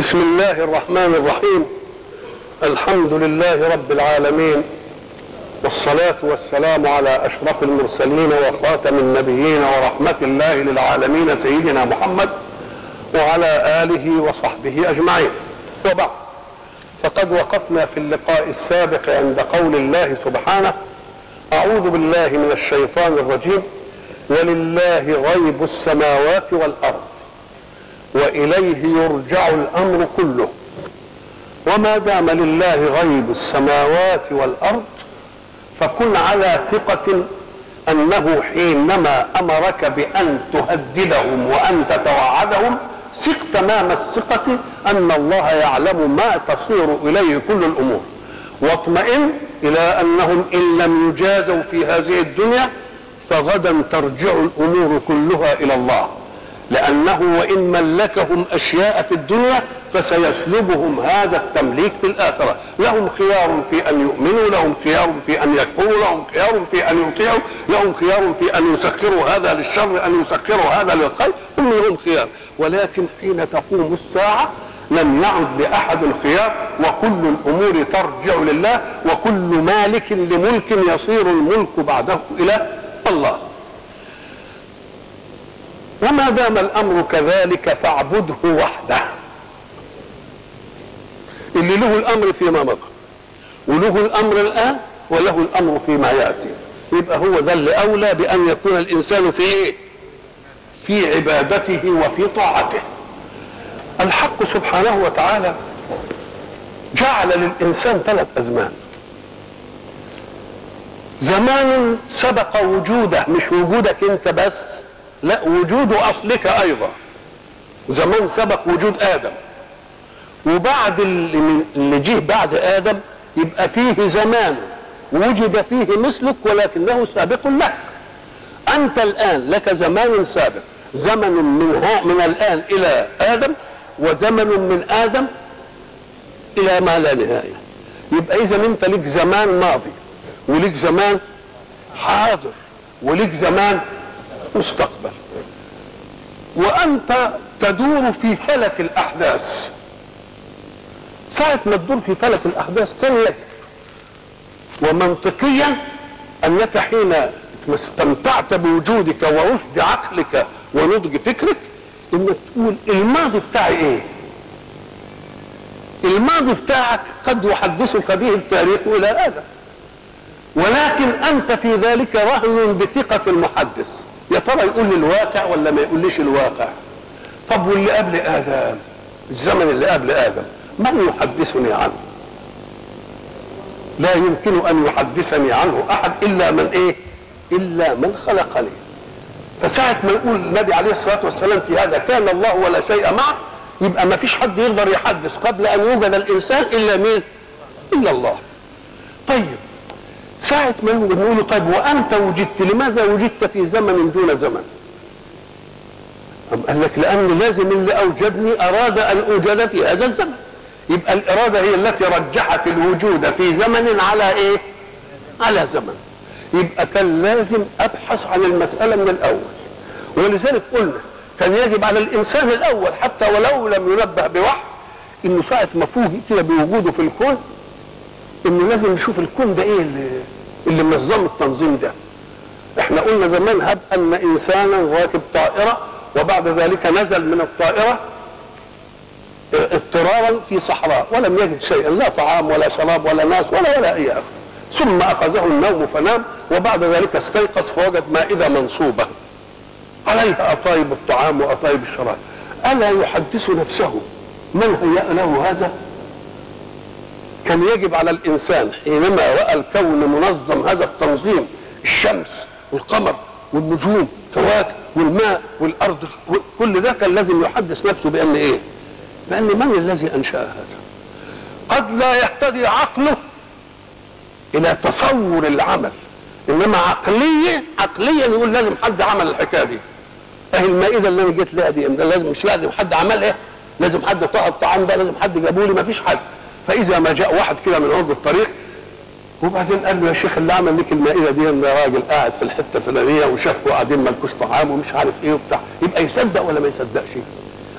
بسم الله الرحمن الرحيم الحمد لله رب العالمين والصلاة والسلام على أشرف المرسلين وخاتم النبيين ورحمة الله للعالمين سيدنا محمد وعلى آله وصحبه أجمعين وبعد فقد وقفنا في اللقاء السابق عند قول الله سبحانه أعوذ بالله من الشيطان الرجيم ولله غيب السماوات والأرض وإليه يرجع الأمر كله وما دام لله غيب السماوات والأرض فكن على ثقة أنه حينما أمرك بأن تهددهم وأن تتوعدهم ثق تمام الثقة أن الله يعلم ما تصير إليه كل الأمور واطمئن إلى أنهم إن لم يجازوا في هذه الدنيا فغدا ترجع الأمور كلها إلى الله لأنه وإن ملكهم أشياء في الدنيا فسيسلبهم هذا التمليك في الآخرة لهم خيار في أن يؤمنوا لهم خيار في أن يكفروا لهم خيار في أن يطيعوا لهم خيار في أن يسخروا هذا للشر أن يسخروا هذا للخير كل لهم خيار ولكن حين تقوم الساعة لم يعد لأحد الخيار وكل الأمور ترجع لله وكل مالك لملك يصير الملك بعده إلى الله وما دام الامر كذلك فاعبده وحده اللي له الامر فيما مضى وله الامر الان وله الامر فيما ياتي يبقى هو ذا اللي اولى بان يكون الانسان في ايه في عبادته وفي طاعته الحق سبحانه وتعالى جعل للانسان ثلاث ازمان زمان سبق وجوده مش وجودك انت بس لا وجود اصلك ايضا زمان سبق وجود ادم وبعد اللي, من اللي جه بعد ادم يبقى فيه زمان وجد فيه مثلك ولكنه سابق لك انت الان لك زمان سابق زمن من ها من الان الى ادم وزمن من ادم الى ما لا نهايه يبقى اذا انت لك زمان ماضي ولك زمان حاضر ولك زمان مستقبل وانت تدور في فلك الاحداث ساعة ما تدور في فلك الاحداث كان لك ومنطقيا انك حين استمتعت بوجودك ورشد عقلك ونضج فكرك انك تقول الماضي بتاعي ايه الماضي بتاعك قد يحدثك به التاريخ الى ادم ولكن انت في ذلك رهن بثقة المحدث يا ترى يقول لي الواقع ولا ما يقوليش الواقع طب واللي قبل ادم الزمن اللي قبل ادم من يحدثني عنه لا يمكن ان يحدثني عنه احد الا من ايه الا من خلقني فساعة ما يقول النبي عليه الصلاة والسلام في هذا كان الله ولا شيء معه يبقى ما فيش حد يقدر يحدث قبل ان يوجد الانسان الا مين الا الله طيب ساعة ما نقول له طيب وأنت وجدت لماذا وجدت في زمن دون زمن أم قال لك لأن لازم اللي أوجدني أراد أن أوجد في هذا الزمن يبقى الإرادة هي التي رجحت الوجود في زمن على إيه على زمن يبقى كان لازم أبحث عن المسألة من الأول ولذلك قلنا كان يجب على الإنسان الأول حتى ولو لم ينبه بوحي إنه ساعة ما فوجئ كده بوجوده في الكون انه لازم نشوف الكون ده ايه اللي, اللي منظم التنظيم ده احنا قلنا زمان هب ان انسانا راكب طائره وبعد ذلك نزل من الطائره اضطرارا في صحراء ولم يجد شيئا لا طعام ولا شراب ولا ناس ولا ولا اي اخر ثم اخذه النوم فنام وبعد ذلك استيقظ فوجد مائده منصوبه عليها اطايب الطعام واطايب الشراب الا يحدث نفسه من هيأ له هذا كان يجب على الانسان حينما راى الكون منظم هذا التنظيم الشمس والقمر والنجوم كواكب والماء والارض كل ده كان لازم يحدث نفسه بان ايه؟ بان من الذي انشا هذا؟ قد لا يهتدي عقله الى تصور العمل انما عقليا عقليا يقول لازم حد عمل الحكايه دي اهي المائده اللي انا جيت لها دي لازم مش لازم حد عملها لازم حد طهى الطعام ده لازم حد جابوا لي ما فيش حد فاذا ما جاء واحد كده من عرض الطريق وبعدين قال له يا شيخ اللي عمل لك المائده دي ان راجل قاعد في الحته الفلانيه وشافكوا قاعدين مالكوش طعام ومش عارف ايه وبتاع يبقى يصدق ولا ما يصدقش؟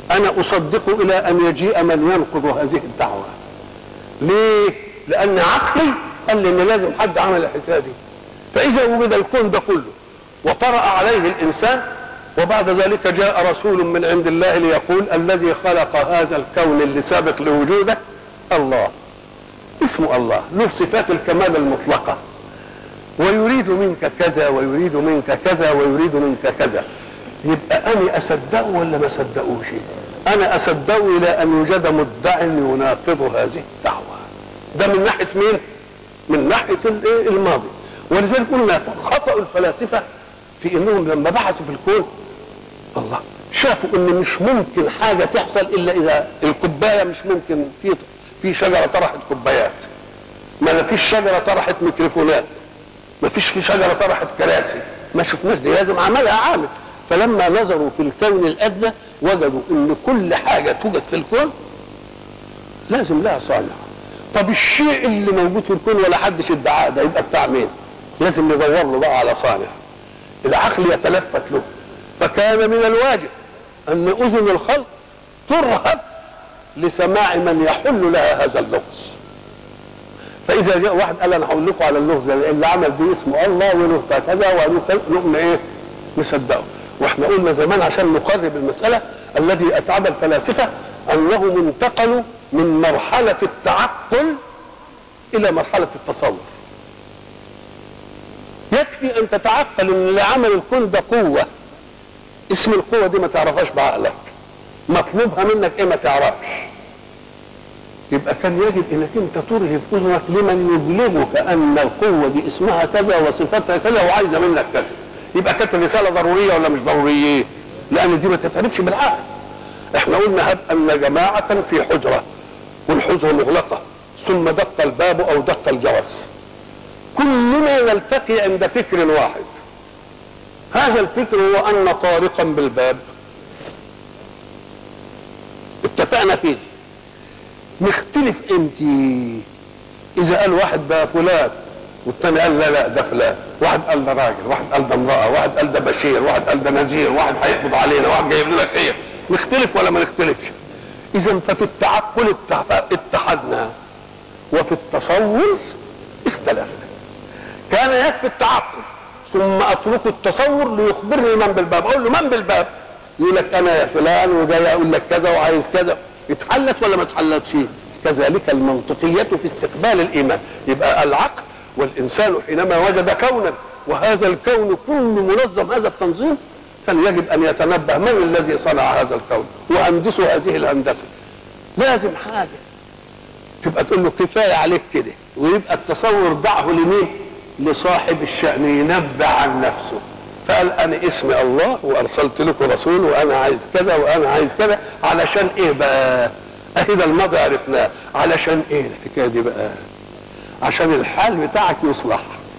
انا اصدق الى ان يجيء من ينقض هذه الدعوه ليه لان عقلي قال لي ان لازم حد عمل الحكايه دي فاذا وجد الكون ده كله وطرا عليه الانسان وبعد ذلك جاء رسول من عند الله ليقول الذي خلق هذا الكون اللي سابق لوجوده الله اسمه الله له صفات الكمال المطلقه ويريد منك كذا ويريد منك كذا ويريد منك كذا يبقى انا اصدقه ولا ما اصدقوش انا اصدقه الى ان يوجد مدع يناقض هذه الدعوه ده من ناحيه مين من ناحيه الايه الماضي ولذلك قلنا خطا الفلاسفه في انهم لما بحثوا في الكون الله شافوا ان مش ممكن حاجه تحصل الا اذا الكوبايه مش ممكن في في شجره طرحت كوبايات ما فيش شجره طرحت ميكروفونات ما فيش في شجره طرحت كراسي ما شفناش دي لازم عملها عامل فلما نظروا في الكون الادنى وجدوا ان كل حاجه توجد في الكون لازم لها صانع طب الشيء اللي موجود في الكون ولا حدش ادعاه ده يبقى بتاع مين لازم ندور له بقى على صانع العقل يتلفت له فكان من الواجب ان اذن الخلق ترهب لسماع من يحل لها هذا اللغز فاذا جاء واحد قال انا هقول لكم على اللغز اللي عمل دي اسمه الله وله كذا وله كذا نؤمن ايه نصدقه واحنا قلنا زمان عشان نقرب المساله الذي اتعب الفلاسفه انهم انتقلوا من مرحله التعقل الى مرحله التصور يكفي ان تتعقل ان اللي عمل الكون ده قوه اسم القوه دي ما تعرفهاش بعقلك مطلوبها منك ايه ما تعرفش يبقى كان يجب انك انت ترهب اذنك لمن يبلغك ان القوه دي اسمها كذا وصفتها كذا وعايزه منك كذا يبقى كانت الرساله ضروريه ولا مش ضروريه؟ لان دي ما تتعرفش بالعقل احنا قلنا هب ان جماعه في حجره والحجره مغلقه ثم دق الباب او دق الجرس كلنا نلتقي عند فكر واحد هذا الفكر هو ان طارقا بالباب اتفقنا فيه نختلف امتى اذا قال واحد ده فلان والثاني قال لا لا ده فلان واحد قال ده راجل واحد قال ده امراه واحد قال ده بشير واحد قال ده نذير واحد هيقبض علينا واحد جايب لنا خير نختلف ولا ما نختلفش اذا ففي التعقل اتحدنا وفي التصور اختلفنا كان يكفي التعقل ثم اترك التصور ليخبرني من بالباب اقول له من بالباب يقول لك انا يا فلان وجاي اقول لك كذا وعايز كذا اتحلت ولا ما اتحلتش كذلك المنطقية في استقبال الإيمان يبقى العقل والإنسان حينما وجد كونا وهذا الكون كله منظم هذا التنظيم كان يجب أن يتنبه من الذي صنع هذا الكون وأندسوا هذه الهندسة لازم حاجة تبقى تقول له كفاية عليك كده ويبقى التصور دعه لمين لصاحب الشأن ينبه عن نفسه فقال انا اسمي الله وارسلت لكم رسول وانا عايز كذا وانا عايز كذا علشان ايه بقى اهي ده الماضي عرفناه علشان ايه الحكايه دي بقى عشان الحال بتاعك يصلح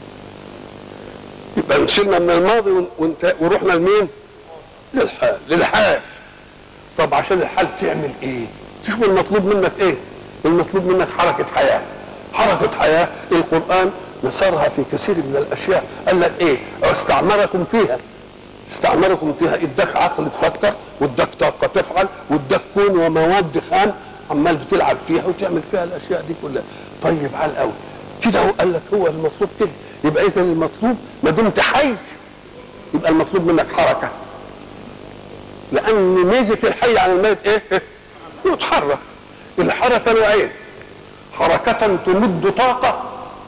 يبقى نشيلنا من الماضي وانت ورحنا لمين للحال للحال طب عشان الحال تعمل ايه تشوف المطلوب منك ايه المطلوب منك حركه حياه حركه حياه القران نصرها في كثير من الاشياء قال لك ايه استعمركم فيها استعمركم فيها اداك عقل تفكر واداك طاقه تفعل واداك كون ومواد خام عمال بتلعب فيها وتعمل فيها الاشياء دي كلها طيب على الاول كده هو قال لك هو المطلوب كده يبقى اذا المطلوب ما دمت حي يبقى المطلوب منك حركه لان ميزه الحي عن الميت ايه؟ يتحرك الحركه نوعين حركه تمد طاقه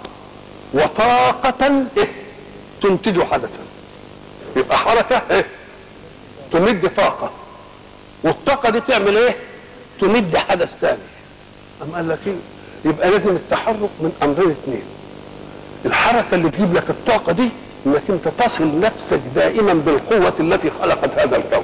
وطاقة إيه؟ تنتج حدثا يبقى حركة إيه؟ تمد طاقة والطاقة دي تعمل ايه؟ تمد حدث ثاني أم قال لك ايه؟ يبقى لازم التحرك من أمرين اثنين الحركة اللي تجيب لك الطاقة دي انك انت تصل نفسك دائما بالقوة التي خلقت هذا الكون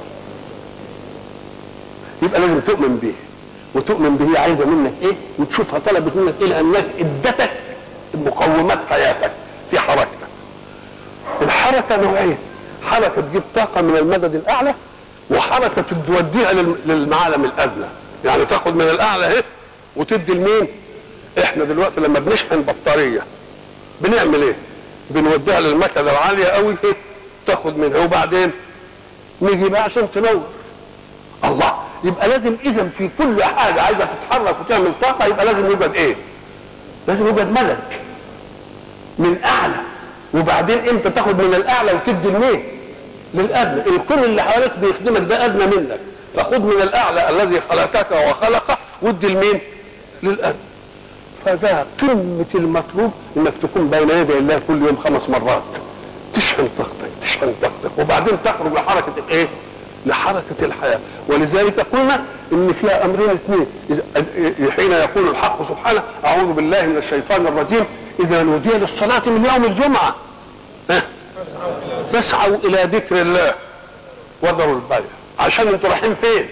يبقى لازم تؤمن به وتؤمن به عايزة منك ايه وتشوفها طلبت منك ايه لانك ادتك مقومات حياتك في حركتك الحركة نوعين حركة تجيب طاقة من المدد الأعلى وحركة توديها للمعالم الأدنى يعني تاخد من الأعلى اهي وتدي لمين؟ احنا دلوقتي لما بنشحن بطارية بنعمل ايه؟ بنوديها للمكنة العالية قوي ايه؟ تاخد منها وبعدين نيجي بقى عشان تنور الله يبقى لازم اذا في كل حاجه عايزه تتحرك وتعمل طاقه يبقى لازم يوجد ايه لازم يوجد ملك من اعلى وبعدين انت تاخد من الاعلى وتدي لمين للادنى الكل اللي حواليك بيخدمك ده ادنى منك فخذ من الاعلى الذي خلقك وخلقه وادي لمين للادنى فده قمه المطلوب انك تكون بين يدي الله كل يوم خمس مرات تشحن طاقتك تشحن طاقتك وبعدين تخرج لحركه الايه لحركه الحياه ولذلك قلنا ان فيها امرين اثنين إذا- حين يقول الحق سبحانه اعوذ بالله من الشيطان الرجيم اذا نودي للصلاه من يوم الجمعه ها فاسعوا الى ذكر الله وذروا البيع عشان انتوا رايحين فين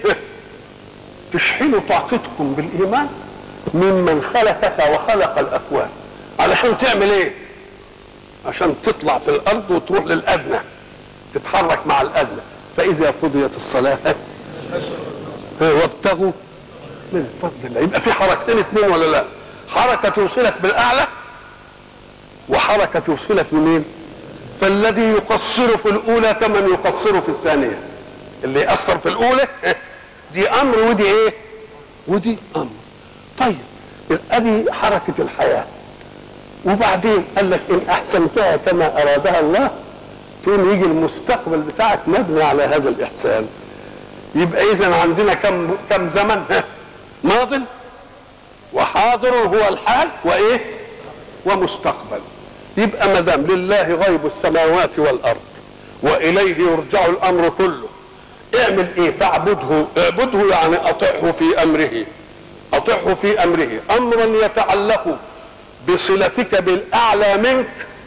تشحنوا طاقتكم بالايمان ممن خلقك وخلق الاكوان علشان تعمل ايه عشان تطلع في الارض وتروح للادنى تتحرك مع الادنى فاذا قضيت الصلاه وابتغوا من فضل الله يبقى في حركتين اثنين ولا لا حركه توصلك بالاعلى وحركه توصلك لمين فالذي يقصر في الاولى كمن يقصر في الثانيه اللي يأثر في الاولى دي امر ودي ايه ودي امر طيب ادي حركه الحياه وبعدين قال لك ان احسنتها كما ارادها الله تقول يجي المستقبل بتاعك مبني على هذا الاحسان يبقى اذا عندنا كم كم زمن ها؟ ماض وحاضر هو الحال وايه ومستقبل يبقى ما دام لله غيب السماوات والارض واليه يرجع الامر كله اعمل ايه فاعبده اعبده يعني اطعه في امره اطعه في امره امرا يتعلق بصلتك بالاعلى منك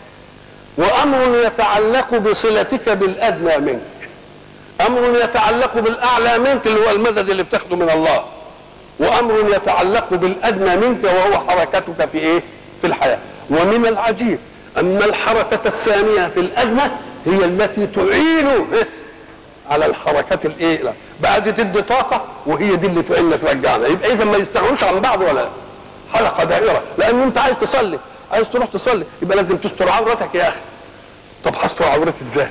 وامر يتعلق بصلتك بالادنى منك امر يتعلق بالاعلى منك اللي هو المدد اللي بتاخده من الله وامر يتعلق بالادنى منك وهو حركتك في ايه في الحياه ومن العجيب ان الحركه الثانيه في الادنى هي التي تعين إيه؟ على الحركات الايه لا. بعد تدي طاقه وهي دي اللي تعين ترجعنا يبقى اذا ما يستغنوش عن بعض ولا لا حلقه دائره لان انت عايز تصلي عايز تروح تصلي يبقى لازم تستر عورتك يا اخي طب هستر عورتي ازاي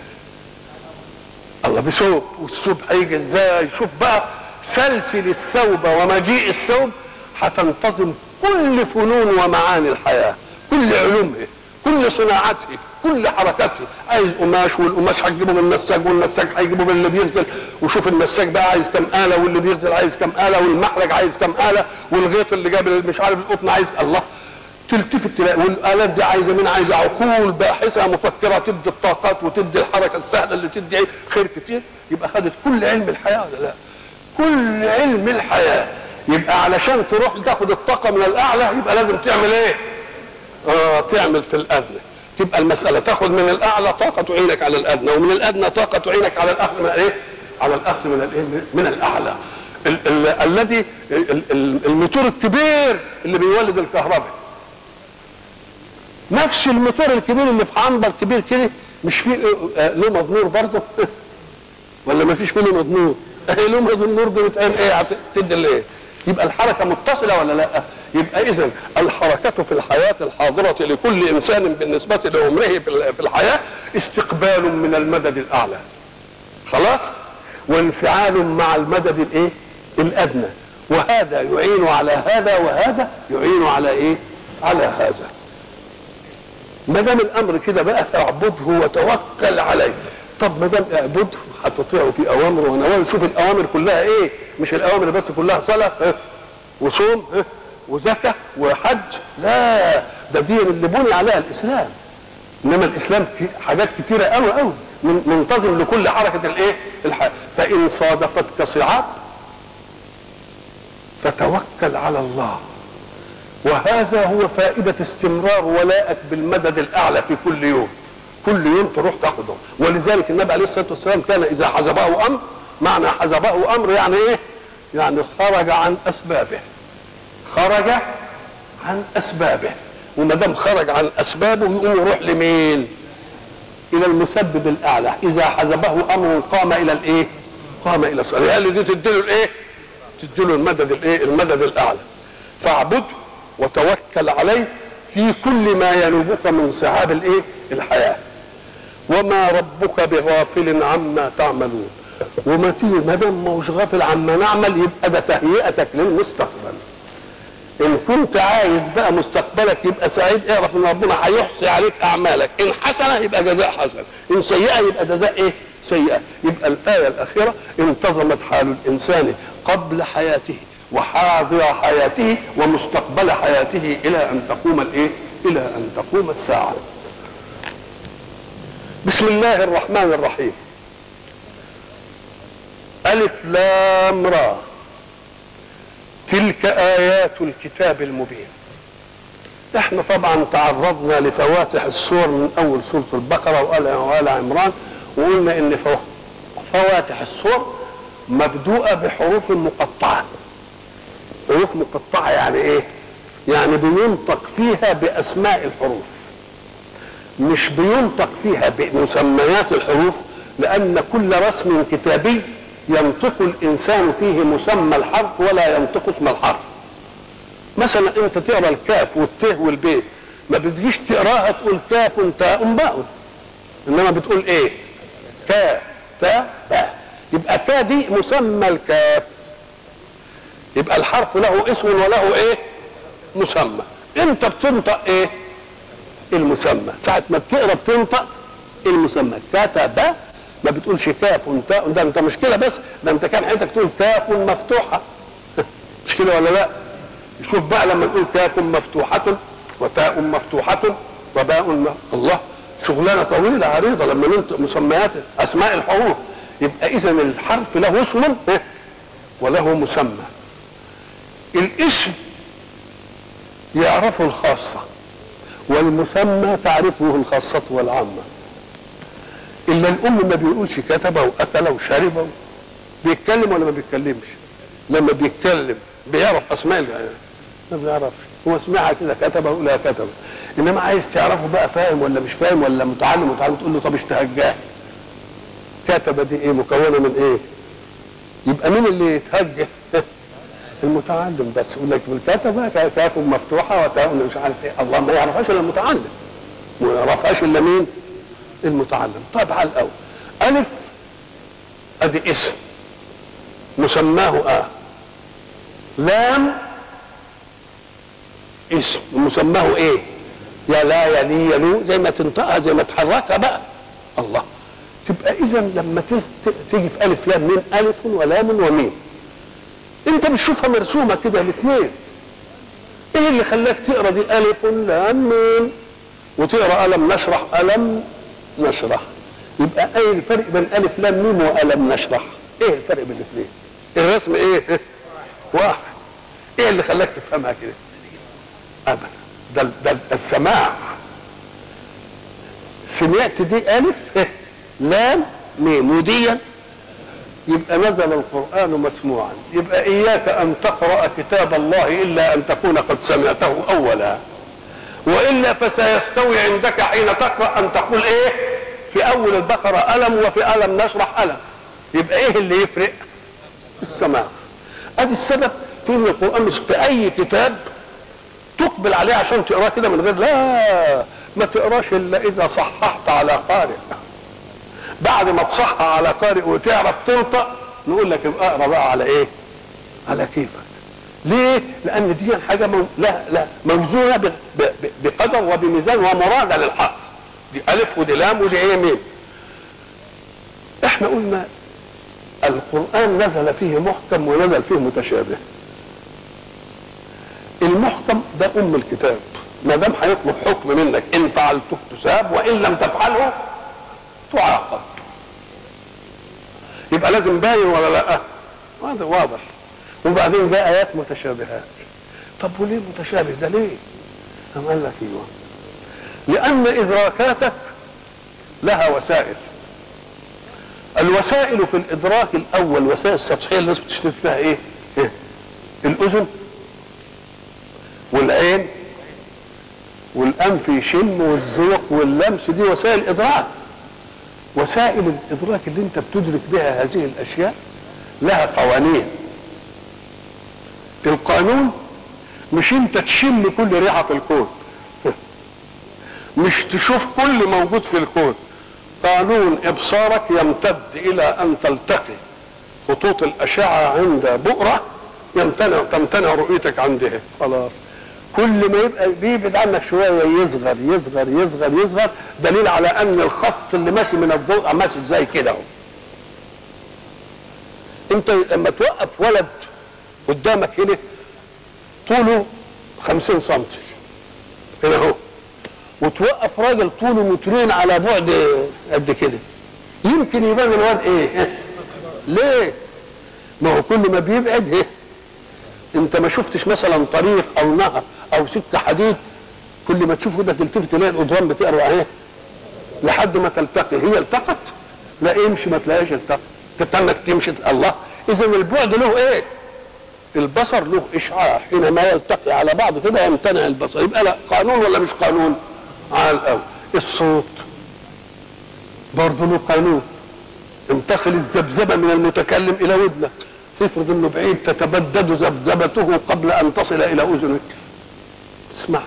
الله بثوب والثوب هيجي ازاي شوف بقى سلسل الثوب ومجيء الثوب هتنتظم كل فنون ومعاني الحياه كل علومها كل صناعته كل حركاته عايز قماش والقماش هتجيبه من النساج والنساج هيجيبه من اللي بيغزل وشوف النساج بقى عايز كام آلة واللي بيغزل عايز كام آلة والمحرج عايز كام آلة والغيط اللي جاب مش عارف القطن عايز الله تلتفت تلاقي والآلات دي عايزة مين عايزة عقول باحثة مفكرة تدي الطاقات وتدي الحركة السهلة اللي تدي ايه خير كتير يبقى خدت كل علم الحياة ولا لا كل علم الحياة يبقى علشان تروح تاخد الطاقة من الأعلى يبقى لازم تعمل ايه اه تعمل في الأدنى تبقى المسألة تاخد من الأعلى طاقة تعينك على الأدنى ومن الأدنى طاقة تعينك على الأخذ من ايه على الأخذ من الايه من الأعلى ال- ال- الذي ال- ال- الموتور الكبير اللي بيولد الكهرباء نفس الموتور الكبير اللي في عنبر كبير كده مش فيه آه، له مضمور برضه ولا ما فيش منه مضمور ايه له مضمور ده بتعمل ايه هت- تدي الايه يبقى الحركه متصله ولا لا يبقى اذا الحركه في الحياه الحاضره لكل انسان بالنسبه لعمره في ال- في الحياه استقبال من المدد الاعلى خلاص وانفعال مع المدد الايه الادنى وهذا يعين على هذا وهذا يعين على ايه على هذا ما دام الامر كده بقى فاعبده وتوكل عليه طب ما دام اعبده هتطيعه في اوامره ونواهيه شوف الاوامر كلها ايه مش الاوامر بس كلها صلاه اه، وصوم اه، وزكاه وحج لا ده دين اللي بني عليها الاسلام انما الاسلام في حاجات كتيره قوي قوي من- منتظم لكل حركه الايه الحياه فان صادفتك صعاب فتوكل على الله وهذا هو فائدة استمرار ولائك بالمدد الأعلى في كل يوم كل يوم تروح تاخده ولذلك النبي عليه الصلاة والسلام كان إذا حزبه أمر معنى حزبه أمر يعني إيه يعني خرج عن أسبابه خرج عن أسبابه وما دام خرج عن أسبابه يقوم يروح لمين إلى المسبب الأعلى إذا حزبه أمر قام إلى الإيه قام إلى الصلاة قال له دي تديله الإيه تديله المدد الإيه المدد الأعلى فاعبده وتوكل عليه في كل ما ينوبك من صعاب الايه الحياه وما ربك بغافل عما تعملون وما تيجي ما دام مش غافل عما نعمل يبقى ده تهيئتك للمستقبل ان كنت عايز بقى مستقبلك يبقى سعيد اعرف ان ربنا هيحصي عليك اعمالك ان حسنه يبقى جزاء حسن ان سيئه يبقى جزاء ايه سيئه يبقى الايه الاخيره انتظمت حال الانسان قبل حياته وحاضر حياته ومستقبل حياته الى ان تقوم الايه الى ان تقوم الساعه بسم الله الرحمن الرحيم ألف لام را تلك آيات الكتاب المبين احنا طبعا تعرضنا لفواتح السور من أول سورة البقرة وآل وآل عمران وقلنا إن فواتح السور مبدوءة بحروف مقطعة حروف مقطعة يعني إيه؟ يعني بينطق فيها بأسماء الحروف مش بينطق فيها بمسميات الحروف لأن كل رسم كتابي ينطق الانسان فيه مسمى الحرف ولا ينطق اسم الحرف مثلا انت تقرا الكاف والت والب ما بتجيش تقراها تقول كاف تاء باء انما بتقول ايه كا تا باء يبقى كا دي مسمى الكاف يبقى الحرف له اسم وله ايه مسمى انت بتنطق ايه المسمى ساعة ما بتقرا بتنطق المسمى كتب ما بتقولش كاف تاء ده انت مش كده بس ده انت كان حياتك تقول كاف مفتوحه مش كده ولا لا شوف بقى لما تقول كاف مفتوحه وتاء مفتوحه وباء م... الله شغلانه طويله عريضه لما ننطق مسميات اسماء الحروف يبقى اذا الحرف له اسم وله مسمى الاسم يعرفه الخاصه والمسمى تعرفه الخاصه والعامه الا الام ما بيقولش كتب واكل وشرب بيتكلم ولا ما بيتكلمش لما بيتكلم بيعرف اسماء ما بيعرفش هو سمعها كده كتب ولا كتب انما عايز تعرفه بقى فاهم ولا مش فاهم ولا متعلم متعلم تقول له طب اشتهجاه كتب دي ايه مكونه من ايه يبقى مين اللي يتهجه المتعلم بس يقول لك بالكتبه كاف مفتوحه وتاء مش عارف ايه الله ما يعرفهاش الا المتعلم ما يعرفهاش الا مين المتعلم طيب على الاول الف ادي اسم مسماه اه لام اسم مسماه ايه يا لا يا لي يا لو زي ما تنطقها زي ما تحركها بقى الله تبقى اذا لما تيجي في الف لام مين الف ولام ومين انت بتشوفها مرسومه كده الاثنين ايه اللي خلاك تقرا دي الف لام مين وتقرا الم نشرح الم نشرح يبقى ايه الفرق بين الف لام ميم والم نشرح ايه الفرق بين الاثنين الرسم ايه واحد ايه اللي خلاك تفهمها كده ابدا ده, ده السماع سمعت دي الف لام ميم وديا يبقى نزل القرآن مسموعا يبقى إياك أن تقرأ كتاب الله إلا أن تكون قد سمعته أولا وإلا فسيستوي عندك حين تقرأ أن تقول إيه في أول البقرة ألم وفي ألم نشرح ألم يبقى إيه اللي يفرق السماع أدي السبب في أن القرآن مش في أي كتاب تقبل عليه عشان تقراه كده من غير لا ما تقراش إلا إذا صححت على قارئ بعد ما تصحح على قارئ وتعرف تنطق نقول لك ابقى اقرا بقى على ايه؟ على كيفك. ليه؟ لان دي حاجه مو... لا لا موزونه ب... ب... بقدر وبميزان ومراده للحق. دي الف ودي لام ودي ايه ميم. احنا قلنا القران نزل فيه محكم ونزل فيه متشابه. المحكم ده ام الكتاب ما دام هيطلب حكم منك ان فعلته تساب وان لم تفعله تعاقب يبقى لازم باين ولا لا هذا واضح وبعدين بقى ايات متشابهات طب وليه متشابه ده ليه أم قال لك ايوه لان ادراكاتك لها وسائل الوسائل في الادراك الاول وسائل السطحيه اللي الناس بتشترك فيها ايه؟ إيه؟ الاذن والعين والانف يشم والذوق واللمس دي وسائل ادراك وسائل الادراك اللي انت بتدرك بها هذه الاشياء لها قوانين القانون مش انت تشم كل ريحه في الكون مش تشوف كل موجود في الكون قانون ابصارك يمتد الى ان تلتقي خطوط الاشعه عند بؤره يمتنع تمتنع رؤيتك عندها خلاص كل ما يبقى بيبعد عنك شويه يصغر يصغر يصغر يصغر دليل على ان الخط اللي ماشي من الضوء ماشي زي كده اهو انت لما توقف ولد قدامك هنا طوله خمسين سنتي هنا اهو وتوقف راجل طوله مترين على بعد قد كده يمكن يبان الواد ايه ليه ما هو كل ما بيبعد ايه انت ما شفتش مثلا طريق او نهر او سكه حديد كل ما تشوف كده تلتفت تلاقي القضبان بتقرا اهي لحد ما تلتقي هي التقت لا امشي ما تلاقيش التقت تتنك تمشي الله اذا البعد له ايه البصر له اشعاع حينما يلتقي على بعض كده يمتنع البصر يبقى لا قانون ولا مش قانون على الاول الصوت برضه له قانون امتصل الذبذبه من المتكلم الى ودنك تفرض انه بعيد تتبدد ذبذبته قبل ان تصل الى اذنك تسمعش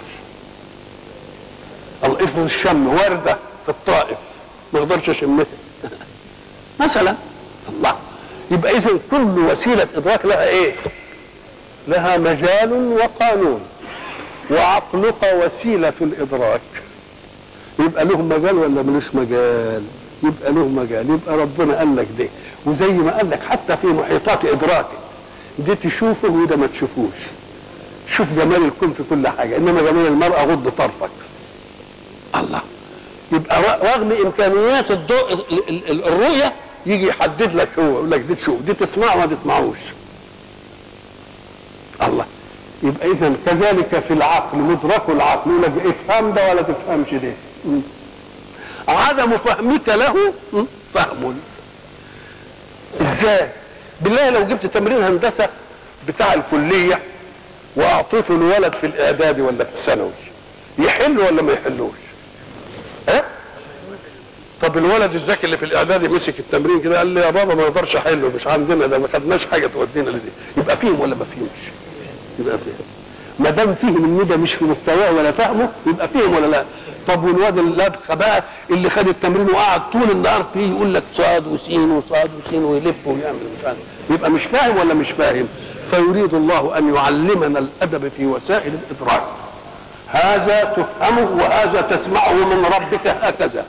الله افرض الشم ورده في الطائف ما اقدرش اشمها مثلا الله يبقى اذا كل وسيله ادراك لها ايه لها مجال وقانون وعقلك وسيله الادراك يبقى له مجال ولا ملوش مجال يبقى له مجال يبقى ربنا قال لك ده وزي ما قال لك حتى في محيطات ادراكك دي تشوفه وده ما تشوفوش شوف جمال الكون في كل حاجه انما جمال المراه غض طرفك الله يبقى رغم امكانيات الضوء ال- ال- ال- الرؤيه يجي يحدد لك هو يقول لك دي تشوف دي تسمعه ما تسمعوش الله يبقى اذا كذلك في العقل مدرك العقل يقول لك افهم ده ولا تفهمش ده م. عدم فهمك له م، فهم ازاي بالله لو جبت تمرين هندسه بتاع الكليه واعطيته الولد في الاعدادي ولا في الثانوي يحل ولا ما يحلوش ها طب الولد الذكي اللي في الاعدادي مسك التمرين كده قال لي يا بابا ما نقدرش احله مش عندنا ده ما خدناش حاجه تودينا لدي يبقى فيهم ولا ما فيهمش يبقى فيهم ما دام فيهم ان ده مش في مستواه ولا فهمه يبقى فيهم ولا لا طب والواد اللبخه بقى اللي خد التمرين وقعد طول النهار فيه يقول لك صاد وسين وصاد وسين ويلف ويعمل مش عارف يبقى مش فاهم ولا مش فاهم فيريد الله ان يعلمنا الادب في وسائل الادراك هذا تفهمه وهذا تسمعه من ربك هكذا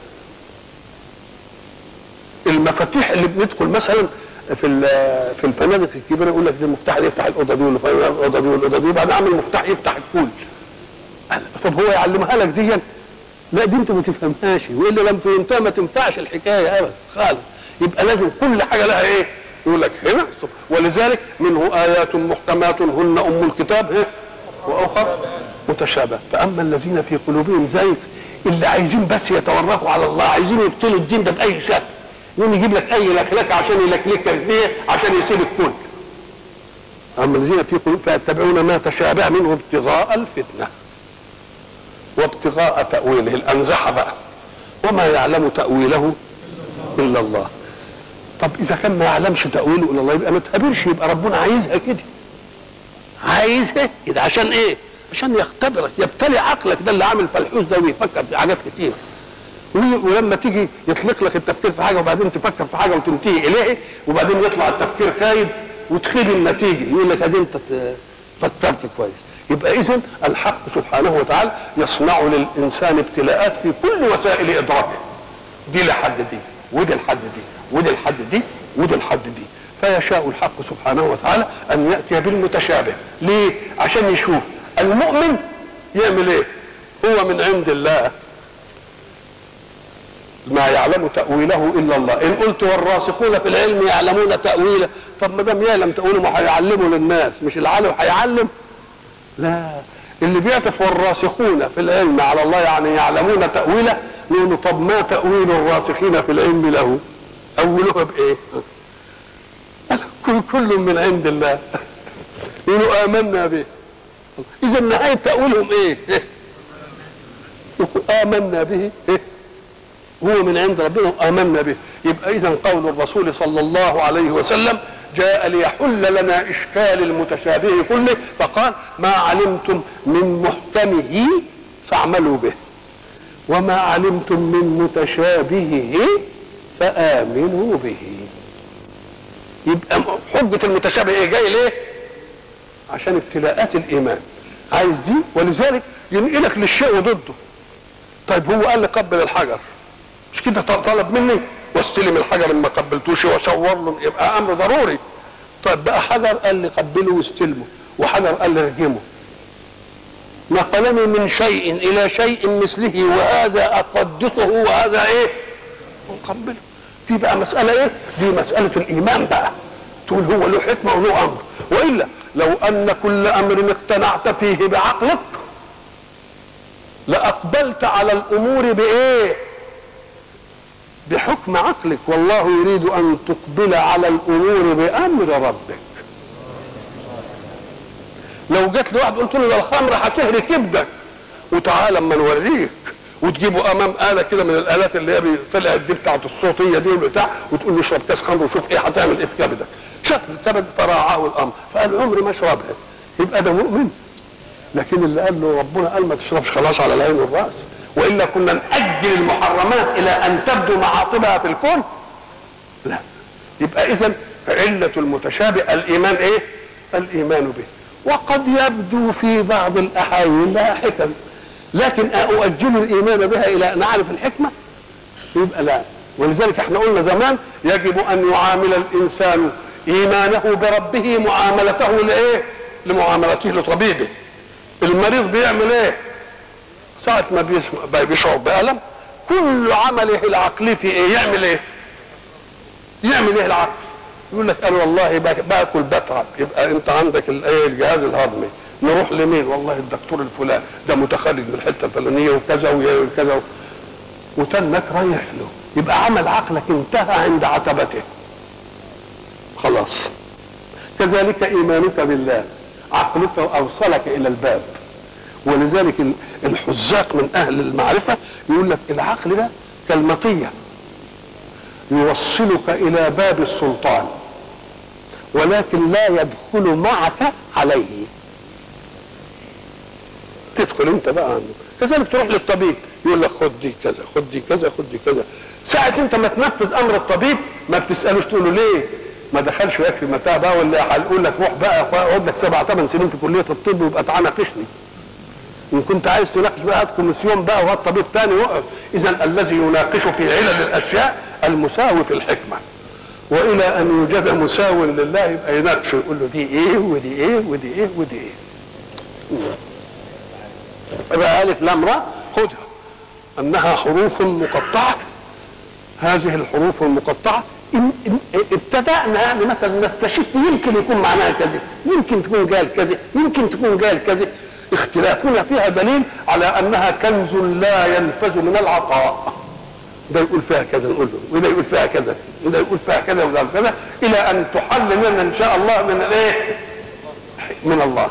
المفاتيح اللي بندخل مثلا في ال- في الفنادق الكبيره يقول لك ده المفتاح اللي يفتح الاوضه دي والاوضه دي والاوضه دي وبعدين اعمل مفتاح يفتح الكل قال طب هو يعلمها لك دي لا دي انت ما تفهمهاش والا لم فهمتها ما تنفعش الحكايه ابدا خالص يبقى لازم كل حاجه لها ايه يقول لك هنا طب ولذلك منه ايات محكمات هن ام الكتاب ايه واخر متشابه فاما الذين في قلوبهم زيغ اللي عايزين بس يتورطوا على الله عايزين يبطلوا الدين ده باي شكل يقوم يجيب لك اي لكلكه عشان يلكلكك فيه عشان يسيب الكل اما الذين في قلوب فيتبعون ما تشابه منه ابتغاء الفتنه وابتغاء تاويله الانزحه بقى وما يعلم تاويله الا الله طب اذا كان ما يعلمش تاويله الا الله يبقى ما تقابلش يبقى ربنا عايزها كده عايزها كده عشان ايه عشان يختبرك يبتلي عقلك ده اللي عامل فلحوس ده ويفكر في حاجات كتير وي- ولما تيجي يطلق لك التفكير في حاجه وبعدين تفكر في حاجه وتنتهي اليه وبعدين يطلع التفكير خايب وتخيب النتيجه يقول لك ادي انت ت- فكرت كويس يبقى اذا الحق سبحانه وتعالى يصنع للانسان ابتلاءات في كل وسائل ادراكه دي لحد دي ودي لحد دي ودي لحد دي ودي لحد دي فيشاء الحق سبحانه وتعالى ان ياتي بالمتشابه ليه عشان يشوف المؤمن يعمل ايه هو من عند الله ما يعلم تأويله إلا الله إن قلت والراسخون في العلم يعلمون تأويله طب ما دام يعلم تأويله ما هيعلمه للناس مش العالم هيعلم لا اللي بيعطف والراسخون في العلم على الله يعني يعلمون تأويله نقول له طب ما تأويل الراسخين في العلم له أولها بإيه كل كل من عند الله يقولوا آمنا به إذا نهاية تأويلهم إيه آمنا به إيه؟ هو من عند ربنا آمنا به يبقى إذا قول الرسول صلى الله عليه وسلم جاء ليحل لنا إشكال المتشابه كله فقال ما علمتم من محكمه فاعملوا به وما علمتم من متشابهه فآمنوا به يبقى حجة المتشابه ايه جاي ليه عشان ابتلاءات الإيمان عايز دي ولذلك ينقلك للشيء وضده طيب هو قال لي قبل الحجر مش كده طلب مني واستلم الحجر ما قبلتوش واشاور له يبقى امر ضروري طيب بقى حجر قال لي قبله واستلمه وحجر قال لي ارجمه نقلني من شيء الى شيء مثله وهذا اقدسه وهذا ايه اقبله دي بقى مساله ايه دي مساله الايمان بقى تقول هو له حكمه وله امر والا لو ان كل امر اقتنعت فيه بعقلك لاقبلت على الامور بايه بحكم عقلك والله يريد ان تقبل على الامور بامر ربك لو جت لواحد قلت له ده الخمر هتهري كبدك وتعالى اما نوريك وتجيبه امام اله كده من الالات اللي هي طلعت دي بتاعت الصوتيه دي والبتاع وتقول له اشرب كاس خمر وشوف ايه هتعمل ايه في كبدك شاف الكبد فراعاه الامر فقال عمري ما اشربها يبقى ده مؤمن لكن اللي قال له ربنا قال ما تشربش خلاص على العين والراس والا كنا ناجل المحرمات الى ان تبدو معاطبها في الكون لا يبقى اذا عله المتشابه الايمان ايه الايمان به وقد يبدو في بعض الاحايين لها حكم لكن اؤجل الايمان بها الى ان اعرف الحكمه يبقى لا ولذلك احنا قلنا زمان يجب ان يعامل الانسان ايمانه بربه معاملته لايه لمعاملته لطبيبه المريض بيعمل ايه ساعة ما بيسمع بيشعر بألم كل عمله العقلي في ايه يعمل ايه يعمل ايه العقل يقول لك انا والله باكل بتعب يبقى انت عندك الايه الجهاز الهضمي نروح لمين والله الدكتور الفلان ده متخرج من الحته الفلانيه وكذا وكذا وتنك رايح له يبقى عمل عقلك انتهى عند عتبته خلاص كذلك ايمانك بالله عقلك اوصلك الى الباب ولذلك الحزاق من اهل المعرفه يقول لك العقل ده كالمطيه يوصلك الى باب السلطان ولكن لا يدخل معك عليه تدخل انت بقى عنه كذلك تروح للطبيب يقول لك خد دي كذا خد دي كذا خد دي كذا ساعة انت ما تنفذ امر الطبيب ما بتسالوش تقول له ليه ما دخلش يكفي متاع بقى ولا هنقول لك روح بقى اقعد لك سبع ثمان سنين في كليه الطب ويبقى تعالى ناقشني ان كنت عايز تناقش بقى هات كوميسيون بقى وهات طبيب تاني وقف اذا الذي يناقش في علل الاشياء المساوي في الحكمه والى ان يوجد مساو لله يبقى يناقشه يقول له دي ايه ودي ايه ودي ايه ودي ايه يبقى الف لام را خدها انها حروف مقطعه هذه الحروف المقطعه إن إن ابتدأنا يعني مثلا نستشف يمكن يكون معناها كذا يمكن تكون قال كذا يمكن تكون قال كذا اختلافنا فيها دليل على انها كنز لا ينفذ من العطاء ده يقول فيها كذا نقول له وده يقول فيها كذا وده يقول فيها كذا وده كذا الى ان تحل لنا ان شاء الله من الايه من الله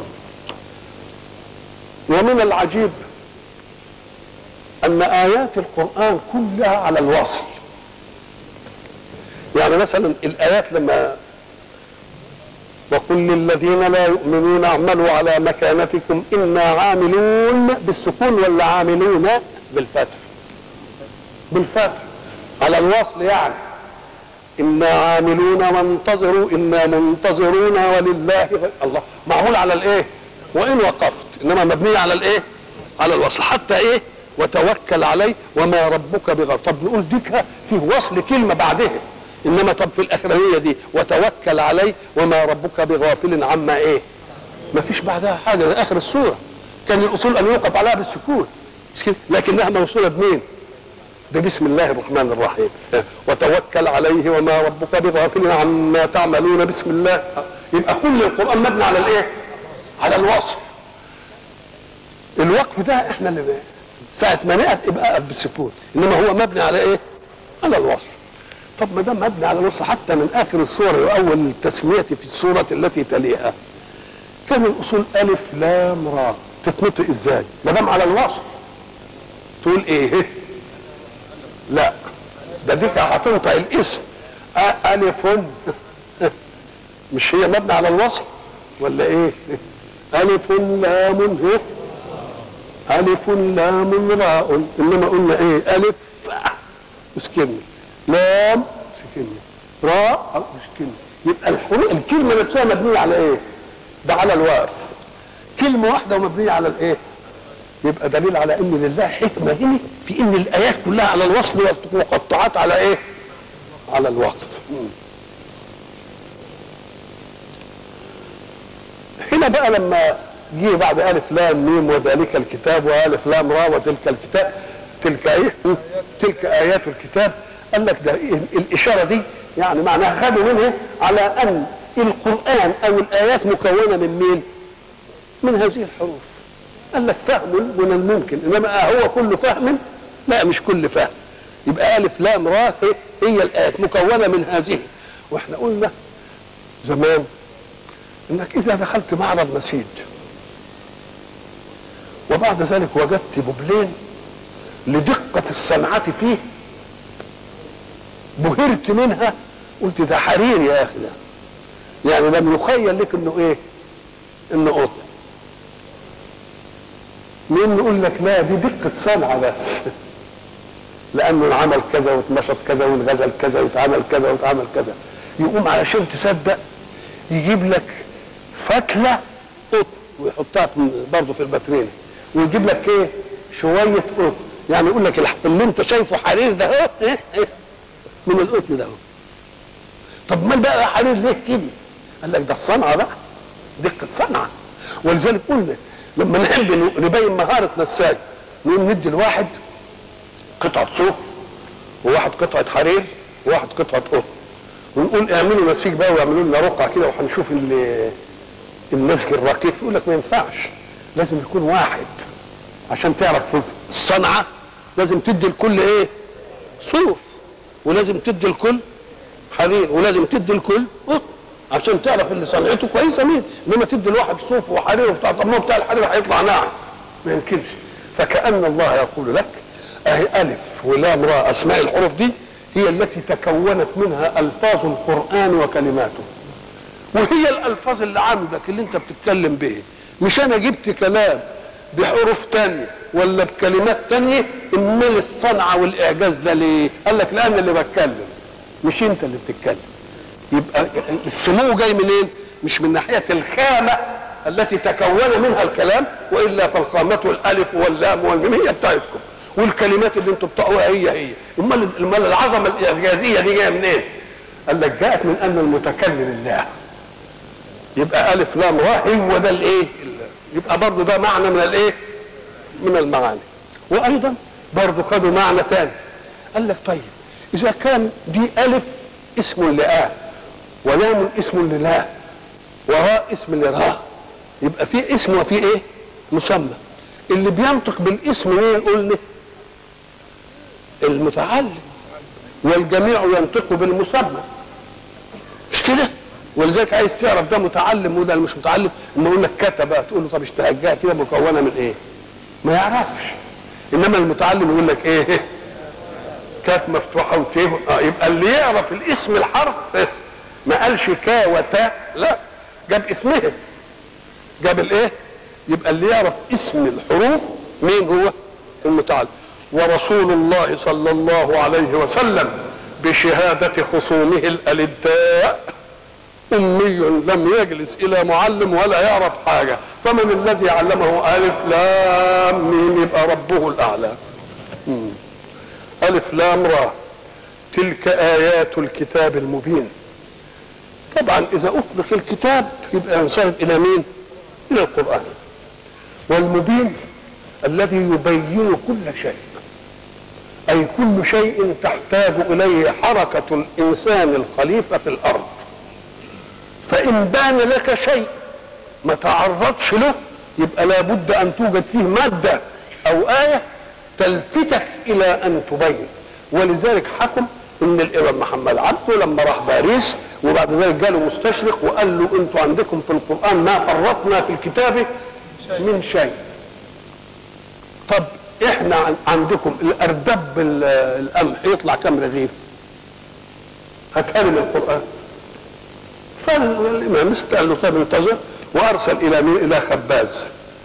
ومن العجيب ان ايات القران كلها على الوصل يعني مثلا الايات لما وقل للذين لا يؤمنون اعملوا على مكانتكم انا عاملون بالسكون ولا عاملون بالفتح بالفتح على الوصل يعني انا عاملون وانتظروا انا منتظرون ولله الله معمول على الايه وان وقفت انما مبنيه على الايه على الوصل حتى ايه وتوكل عليه وما ربك بغير طب نقول ديك فيه وصل كلمه بعدها انما طب في الاخرانيه دي وتوكل عليه وما ربك بغافل عما ايه ما فيش بعدها حاجه ده اخر السوره كان الاصول ان يوقف عليها بالسكون لكنها موصوله بمين ببسم الله الرحمن الرحيم وتوكل عليه وما ربك بغافل عما تعملون بسم الله يبقى كل القران مبني على الايه على الوصف الوقف ده احنا اللي بقى. ساعه ما نقف يبقى اقف بالسكون انما هو مبني على ايه على الوصف طب ما دام مبني على الوصف حتى من اخر السوره واول التسميه في السوره التي تليها كان الاصول الف لام را تتنطق ازاي ما دام على الوصف تقول ايه لا ده ديك هتنطق الاسم الف مش هي مبني على الوصف ولا ايه الف لام ه ألف لام راء إنما قلنا إيه ألف مسكنة لام مسكنة راء مسكنة يبقى الحروف الكلمة نفسها مبنية على إيه؟ ده على الواقف كلمة واحدة ومبنية على الإيه؟ يبقى دليل على ان لله حكمه هنا في ان الايات كلها على الوصل والمقطعات على ايه؟ على الوقف. هنا بقى لما جه بعد الف لام ميم وذلك الكتاب والف لام را وتلك الكتاب تلك ايه؟ تلك ايات الكتاب قال لك ده إيه؟ الاشاره دي يعني معناها خدوا منها على ان القران او الايات مكونه من مين؟ من هذه الحروف. قال لك فهم من الممكن انما هو كل فهم لا مش كل فهم يبقى الف لام را هي الايات مكونه من هذه واحنا قلنا زمان انك اذا دخلت معرض مسيد وبعد ذلك وجدت ببلين لدقة الصنعة فيه بهرت منها قلت ده حرير يا اخي ده يعني لم يخيل لك انه ايه انه قطن مين يقول لك لا دي دقة صنعة بس لأنه انعمل كذا واتنشط كذا وانغزل كذا واتعمل كذا واتعمل كذا يقوم علشان تصدق يجيب لك فتلة قطن ويحطها برضه في الباترينا ويجيب لك ايه شوية قطن يعني يقول لك اللي انت شايفه حرير ده اهو إيه إيه من القطن ده اهو طب ما بقى حرير ليه كده؟ قال لك ده الصنعة بقى دقة صنعة ولذلك قلنا لما نحب نبين مهارة نساج نقوم ندي الواحد قطعة صوف وواحد قطعة حرير وواحد قطعة قطن ونقول اعملوا نسيج بقى واعملوا لنا رقعة كده وهنشوف النسج الرقيق يقول لك ما ينفعش لازم يكون واحد عشان تعرف الصنعة لازم تدي الكل ايه صوف ولازم تدي الكل حرير ولازم تدي الكل قطن عشان تعرف اللي صنعته كويسه مين انما تدي الواحد صوف وحرير وبتاع طب ما بتاع الحرير هيطلع ناعم ما يمكنش فكأن الله يقول لك اهي الف ولام راء اسماء الحروف دي هي التي تكونت منها الفاظ القران وكلماته وهي الالفاظ اللي عندك اللي انت بتتكلم به مش انا جبت كلام بحروف تانية ولا بكلمات تانية امال الصنعة والاعجاز ده ليه قال لك لان اللي بتكلم مش انت اللي بتتكلم يبقى السمو جاي منين مش من ناحية الخامة التي تكون منها الكلام والا فالخامة الالف واللام والميم هي بتاعتكم والكلمات اللي انتم بتقروها هي هي امال امال العظمه الاعجازيه دي جايه منين؟ قال لك جاءت من ان المتكلم الله يبقى الف لام راء هو ده الايه؟ يبقى برضه ده معنى من الايه؟ من المعاني وايضا برضه خدوا معنى ثاني قال لك طيب اذا كان دي الف اسم لآ ولام اسم للا وراء اسم لراء يبقى في اسم وفي ايه؟ مسمى اللي بينطق بالاسم مين قلنا؟ المتعلم والجميع ينطق بالمسمى مش كده؟ ولذلك عايز تعرف ده متعلم وده مش متعلم اما يقول لك كتب تقول له طب اشتهجها كده مكونه من ايه؟ ما يعرفش انما المتعلم يقول لك ايه؟ كاف مفتوحه وتيه اه يبقى اللي يعرف الاسم الحرف ما قالش كا وتاء لا جاب اسمها جاب الايه؟ يبقى اللي يعرف اسم الحروف مين هو؟ المتعلم ورسول الله صلى الله عليه وسلم بشهادة خصومه الألداء أمي لم يجلس إلى معلم ولا يعرف حاجة فمن الذي علمه ألف لام ميم يبقى ربه الأعلى مم. ألف لام را تلك آيات الكتاب المبين طبعا إذا أطلق الكتاب يبقى ينصرف إلى مين؟ إلى القرآن والمبين الذي يبين كل شيء أي كل شيء تحتاج إليه حركة الإنسان الخليفة في الأرض فإن بان لك شيء ما تعرضش له يبقى لابد أن توجد فيه مادة أو آية تلفتك إلى أن تبين ولذلك حكم ان الامام محمد عبده لما راح باريس وبعد ذلك جاله مستشرق وقال له انتوا عندكم في القران ما فرطنا في الكتاب من شيء طب احنا عندكم الاردب القمح يطلع كم رغيف هاتها من القران فالامام قال له طيب انتظر وارسل الى مين الى خباز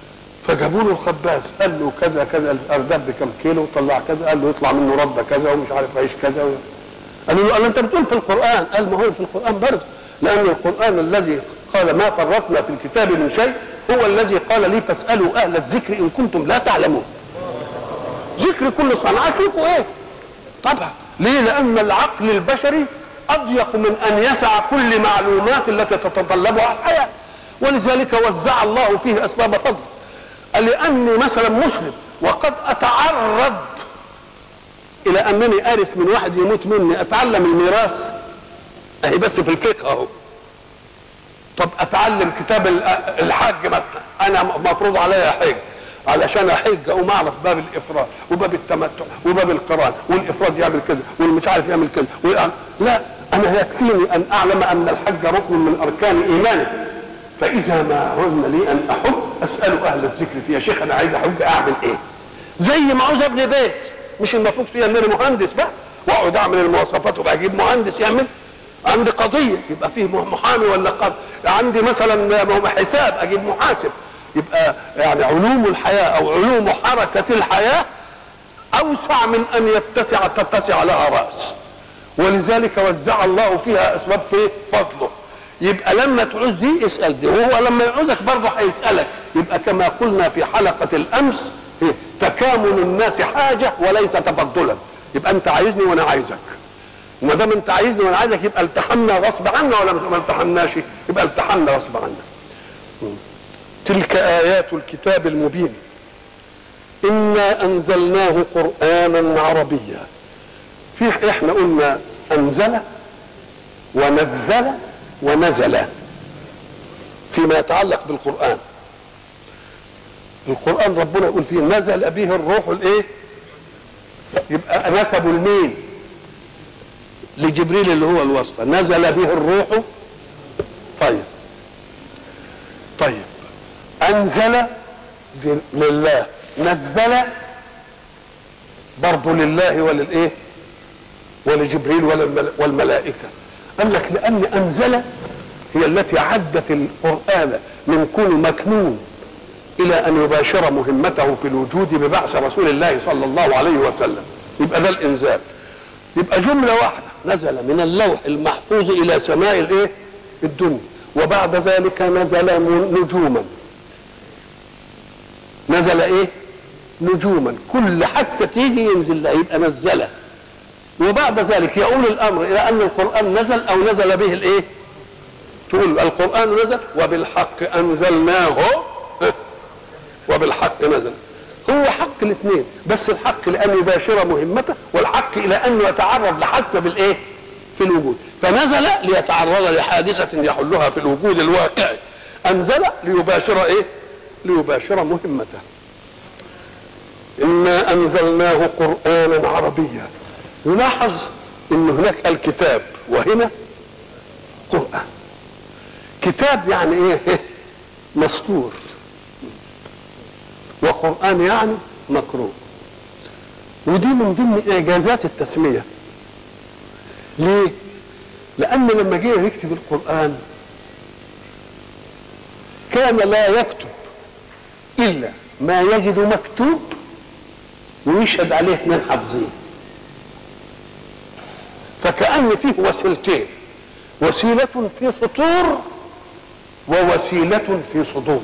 فجابوا له الخباز قال له كذا كذا الارداب بكم كيلو طلع كذا قال له يطلع منه رده كذا ومش عارف عيش كذا و... قالوا له قال انت بتقول في القران قال ما هو في القران برضه لان القران الذي قال ما فرطنا في الكتاب من شيء هو الذي قال لي فاسالوا اهل الذكر ان كنتم لا تعلمون ذكر كل صنعاء شوفوا ايه طبعا ليه لان العقل البشري اضيق من ان يسع كل معلومات التي تتطلبها الحياه ولذلك وزع الله فيه اسباب فضل لاني مثلا مسلم وقد اتعرض الى انني ارث من واحد يموت مني اتعلم الميراث اهي بس في الفقه اهو طب اتعلم كتاب الحج مثلا انا مفروض عليا حج علشان احج اقوم اعرف باب الافراد وباب التمتع وباب القران والافراد يعمل كذا والمش عارف يعمل كذا والأعمل. لا انا يكفيني ان اعلم ان الحج ركن من اركان ايماني فاذا ما عزم لي ان احج اسال اهل الذكر في يا شيخ انا عايز احج اعمل ايه زي ما عاوز ابني بيت مش المفروض فيها ان انا مهندس بقى واقعد اعمل المواصفات وبقى اجيب مهندس يعمل عندي قضيه يبقى فيه محامي ولا قاضي عندي مثلا حساب اجيب محاسب يبقى يعني علوم الحياه او علوم حركه الحياه اوسع من ان يتسع تتسع لها راس ولذلك وزع الله فيها اسباب في فضله يبقى لما تعوز دي اسال دي وهو لما يعوزك برضه هيسالك يبقى كما قلنا في حلقه الامس تكامل الناس حاجه وليس تفضلا يبقى انت عايزني وانا عايزك وما دام انت عايزني وانا عايزك يبقى التحمنا غصب عنا ولا ما التحمناش يبقى التحمنا غصب عنا تلك ايات الكتاب المبين انا انزلناه قرانا عربيا في احنا قلنا انزل ونزل ونزل فيما يتعلق بالقران القران ربنا يقول فيه نزل به الروح الايه يبقى نسبوا لمين لجبريل اللي هو الواسطه نزل به الروح طيب طيب انزل لله نزل برضه لله وللايه ولجبريل والملائكه قال لك لان انزل هي التي عدت القران من كون مكنون الى ان يباشر مهمته في الوجود ببعث رسول الله صلى الله عليه وسلم يبقى ده الانزال يبقى جمله واحده نزل من اللوح المحفوظ الى سماء الايه الدنيا وبعد ذلك نزل نجوما نزل ايه نجوما كل حادثه تيجي ينزل لها يبقى نزله وبعد ذلك يؤول الامر الى ان القران نزل او نزل به الايه تقول القران نزل وبالحق انزلناه وبالحق نزل هو حق الاثنين بس الحق لان يباشر مهمته والحق الى انه يتعرض لحادثه بالايه في الوجود فنزل ليتعرض لحادثه يحلها في الوجود الواقعي انزل ليباشر ايه ليباشر مهمته انا انزلناه قرانا عربيا نلاحظ ان هناك الكتاب وهنا قران كتاب يعني ايه مسطور وقرآن يعني مقروء ودي من ضمن إعجازات التسمية ليه؟ لأن لما جه يكتب القرآن كان لا يكتب إلا ما يجد مكتوب ويشهد عليه اثنين حافظين فكأن فيه وسيلتين وسيلة في سطور ووسيلة في صدور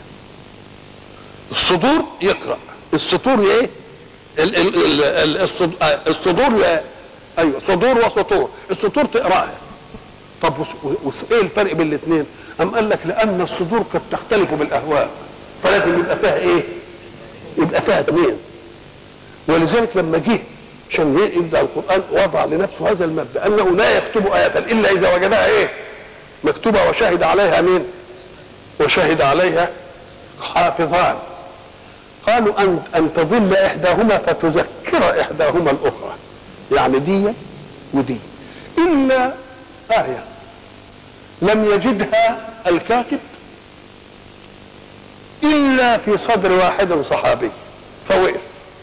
الصدور يقرا السطور ايه ال ال ال الصدور ايوه صدور وسطور السطور تقراها طب ايه الفرق بين الاثنين ام قال لك لان الصدور قد تختلف بالاهواء فلازم يبقى فيها ايه يبقى فيها اثنين ولذلك لما جه عشان يبدا القران وضع لنفسه هذا المبدا انه لا يكتب ايه الا اذا وجدها ايه مكتوبه وشهد عليها مين وشهد عليها حافظان قالوا أن أن تضل إحداهما فتذكر إحداهما الأخرى يعني دي ودي إلا آية لم يجدها الكاتب إلا في صدر واحد صحابي فوقف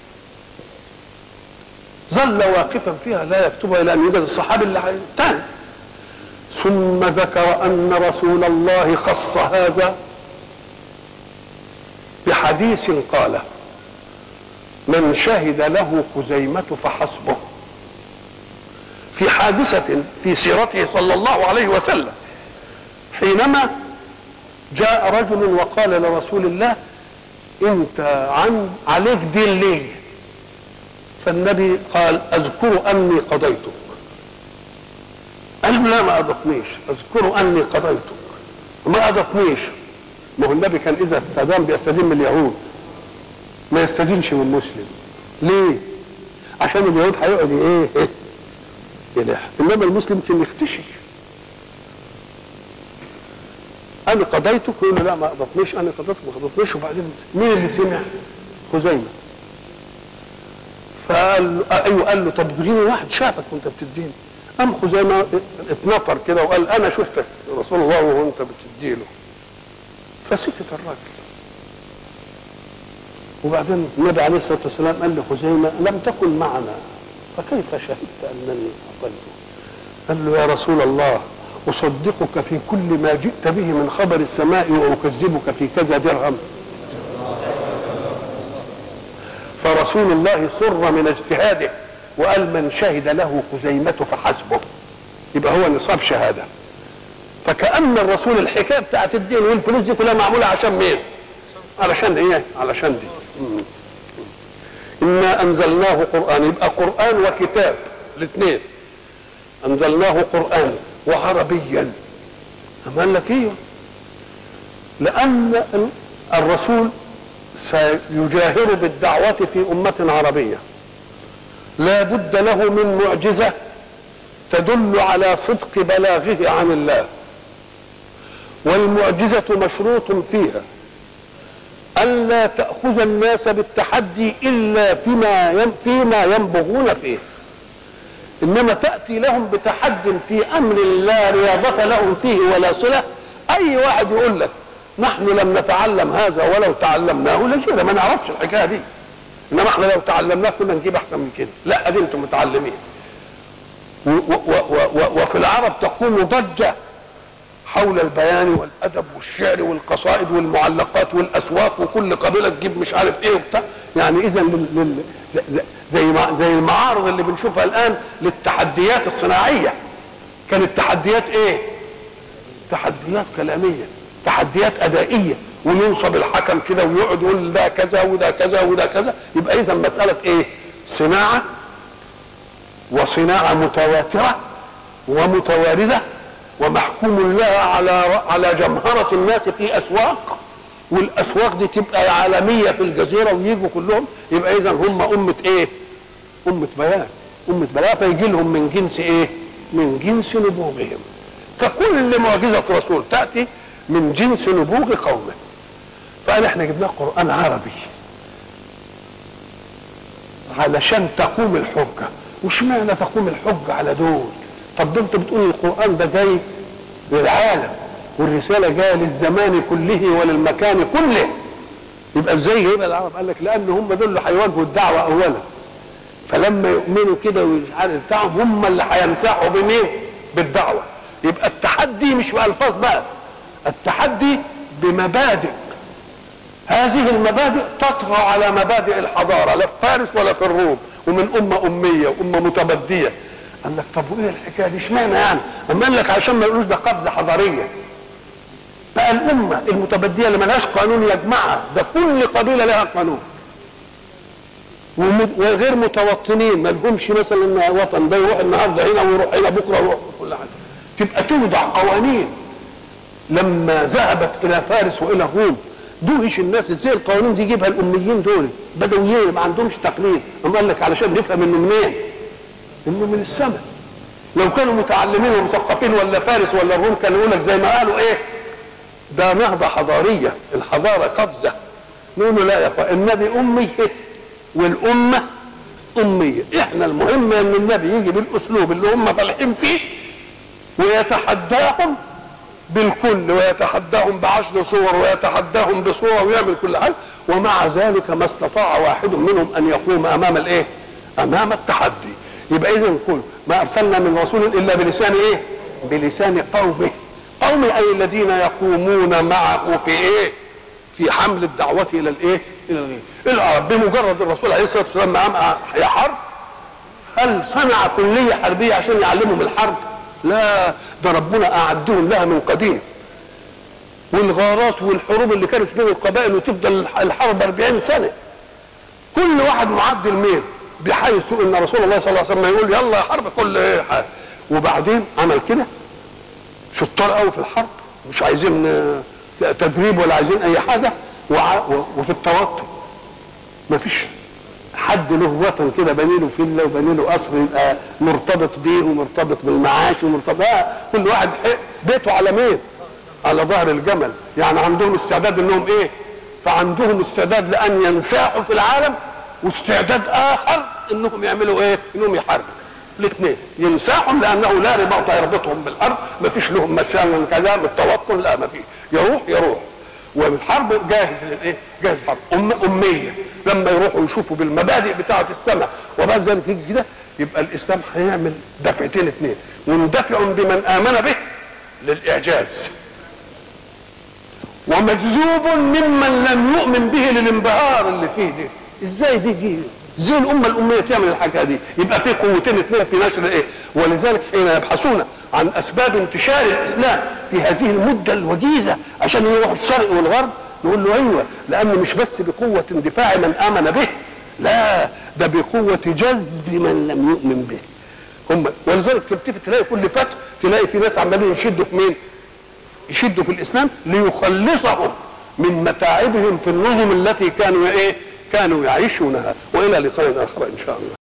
ظل واقفا فيها لا يكتبها إلى أن يوجد الصحابي اللي تاني ثم ذكر أن رسول الله خص هذا حديث قال من شهد له خزيمة فحسبه في حادثة في سيرته صلى الله عليه وسلم حينما جاء رجل وقال لرسول الله انت عن عليك دين ليه فالنبي قال اذكر اني قضيتك قال له لا ما اضفنيش اذكر اني قضيتك ما اضفنيش ما هو النبي كان اذا استدان بيستدين من اليهود ما يستدينش من مسلم ليه عشان اليهود هيقعد ايه يلح انما المسلم كان يختشي انا قضيتك يقول له لا ما اضفنيش انا قضيتك ما قضيتنيش وبعدين مين اللي سمع خزيمه فقال له ايوه قال له طب اديني واحد شافك وانت بتديني قام خزيمه اتنطر كده وقال انا شفتك يا رسول الله وانت بتديله فسكت الراجل وبعدين النبي عليه الصلاه والسلام قال لخزيمه لم تكن معنا فكيف شهدت انني اقلته قال له يا رسول الله اصدقك في كل ما جئت به من خبر السماء واكذبك في كذا درهم فرسول الله سر من اجتهاده وقال من شهد له خزيمة فحسبه يبقى هو نصاب شهادة فكأن الرسول الحكاية بتاعت الدين والفلوس دي كلها معمولة عشان مين علشان ايه علشان دي إنا أنزلناه قرآن يبقى قرآن وكتاب الاثنين أنزلناه قرآن وعربيا أما قال لك ايه لأن الرسول سيجاهر بالدعوة في أمة عربية لا بد له من معجزة تدل على صدق بلاغه عن الله والمعجزة مشروط فيها ألا تأخذ الناس بالتحدي إلا فيما فيما ينبغون فيه إنما تأتي لهم بتحد في أمر لا رياضة لهم فيه ولا صلة أي واحد يقول لك نحن لم نتعلم هذا ولو تعلمناه لشيء ما نعرفش الحكايه دي انما احنا لو تعلمناه كنا نجيب احسن من كده لا ادي انتم متعلمين و و و وفي العرب تقوم ضجه حول البيان والادب والشعر والقصائد والمعلقات والاسواق وكل قبيله تجيب مش عارف ايه وبتاع يعني اذا لل... زي ما زي المعارض اللي بنشوفها الان للتحديات الصناعيه كانت تحديات ايه؟ تحديات كلاميه تحديات ادائيه وينصب الحكم كده ويقعد يقول ده كذا وده كذا وده كذا يبقى اذا مساله ايه؟ صناعه وصناعه متواتره ومتوارده ومحكوم لها على على جمهره الناس في اسواق والاسواق دي تبقى عالميه في الجزيره ويجوا كلهم يبقى اذا هم امه ايه؟ امه بيان امه بيان فيجي لهم من جنس ايه؟ من جنس نبوغهم ككل معجزه رسول تاتي من جنس نبوغ قومه فقال احنا جبنا قرآن عربي علشان تقوم الحجة وش معنى تقوم الحجة على دول طب ده انت بتقول القرآن ده جاي للعالم والرسالة جاية للزمان كله وللمكان كله يبقى ازاي يبقى العرب قال لك لان هم دول اللي هيواجهوا الدعوة اولا فلما يؤمنوا كده ومش عارف بتاعهم هم اللي هينسحوا بمين بالدعوة يبقى التحدي مش بألفاظ بقى التحدي بمبادئ هذه المبادئ تطغى على مبادئ الحضارة لا في فارس ولا في الروم ومن أمة أمية وأمة متبدية قال لك طب وإيه الحكاية دي اشمعنى يعني؟ أما قال لك عشان ما يقولوش ده قفزة حضارية بقى الأمة المتبدية اللي ملهاش قانون يجمعها ده كل قبيلة لها قانون وغير متوطنين ما لهمش مثلا وطن ده يروح النهارده هنا ويروح هنا بكره ويروح كل حاجه تبقى توضع قوانين لما ذهبت الى فارس والى الروم دوهش الناس ازاي القوانين دي يجيبها الاميين دول بدويين ما عندهمش تقليد هم قال لك علشان نفهم انه منين؟ انه من السماء لو كانوا متعلمين ومثقفين ولا فارس ولا الروم كانوا يقول لك زي ما قالوا ايه؟ ده نهضه حضاريه الحضاره قفزه نقول له لا يا اخوان النبي امي والامه اميه احنا المهم ان النبي يجي بالاسلوب اللي هم فالحين فيه ويتحداهم بالكل ويتحداهم بعشر صور ويتحداهم بصورة ويعمل كل حاجة ومع ذلك ما استطاع واحد منهم أن يقوم أمام الإيه؟ أمام التحدي يبقى إذا كل ما أرسلنا من رسول إلا بلسان إيه؟ بلسان قومه قومه أي الذين يقومون معه في إيه؟ في حمل الدعوة إلى الإيه؟ إلى الغير العرب بمجرد الرسول عليه الصلاة والسلام ما قام يا حرب هل صنع كلية حربية عشان يعلمهم الحرب؟ لا ده ربنا أعدهم لها من قديم والغارات والحروب اللي كانت بين القبائل وتفضل الحرب 40 سنة كل واحد معدل مين بحيث ان رسول الله صلى الله عليه وسلم يقول يلا يا حرب كل ايه حاجة. وبعدين عمل كده شطار قوي في الحرب مش عايزين آه، تدريب ولا عايزين اي حاجه وع- و- وفي التوتر مفيش حد له وطن كده بني له فيلا وبني له قصر يبقى مرتبط بيه ومرتبط بالمعاش ومرتبط آه كل واحد ح- بيته على مين؟ على ظهر الجمل يعني عندهم استعداد انهم ايه؟ فعندهم استعداد لان ينساحوا في العالم واستعداد اخر انهم يعملوا ايه؟ انهم يحاربوا الاثنين ينساحهم لانه لا رباط يربطهم بالارض ما فيش لهم مثلا كذا من التوتر لا ما فيش يروح يروح والحرب جاهز للايه؟ جاهز الحرب أم اميه لما يروحوا يشوفوا بالمبادئ بتاعه السماء وبعد ذلك يجي كده يبقى الاسلام هيعمل دفعتين اثنين وندفع بمن امن به للاعجاز ومجذوب ممن لم يؤمن به للانبهار اللي فيه دي ازاي دي دي ازاي الامه الاميه تعمل الحاجه دي يبقى في قوتين اثنين في نشر ايه ولذلك حين يبحثون عن اسباب انتشار الاسلام في هذه المده الوجيزه عشان يروحوا الشرق والغرب نقول له ايوه لان مش بس بقوه اندفاع من امن به لا ده بقوه جذب من لم يؤمن به هم ولذلك تلتفت تلاقي كل فتح تلاقي في ناس عمالين يشدوا في مين؟ يشدوا في الاسلام ليخلصهم من متاعبهم في النظم التي كانوا ايه؟ كانوا يعيشونها والى لقاء اخر ان شاء الله.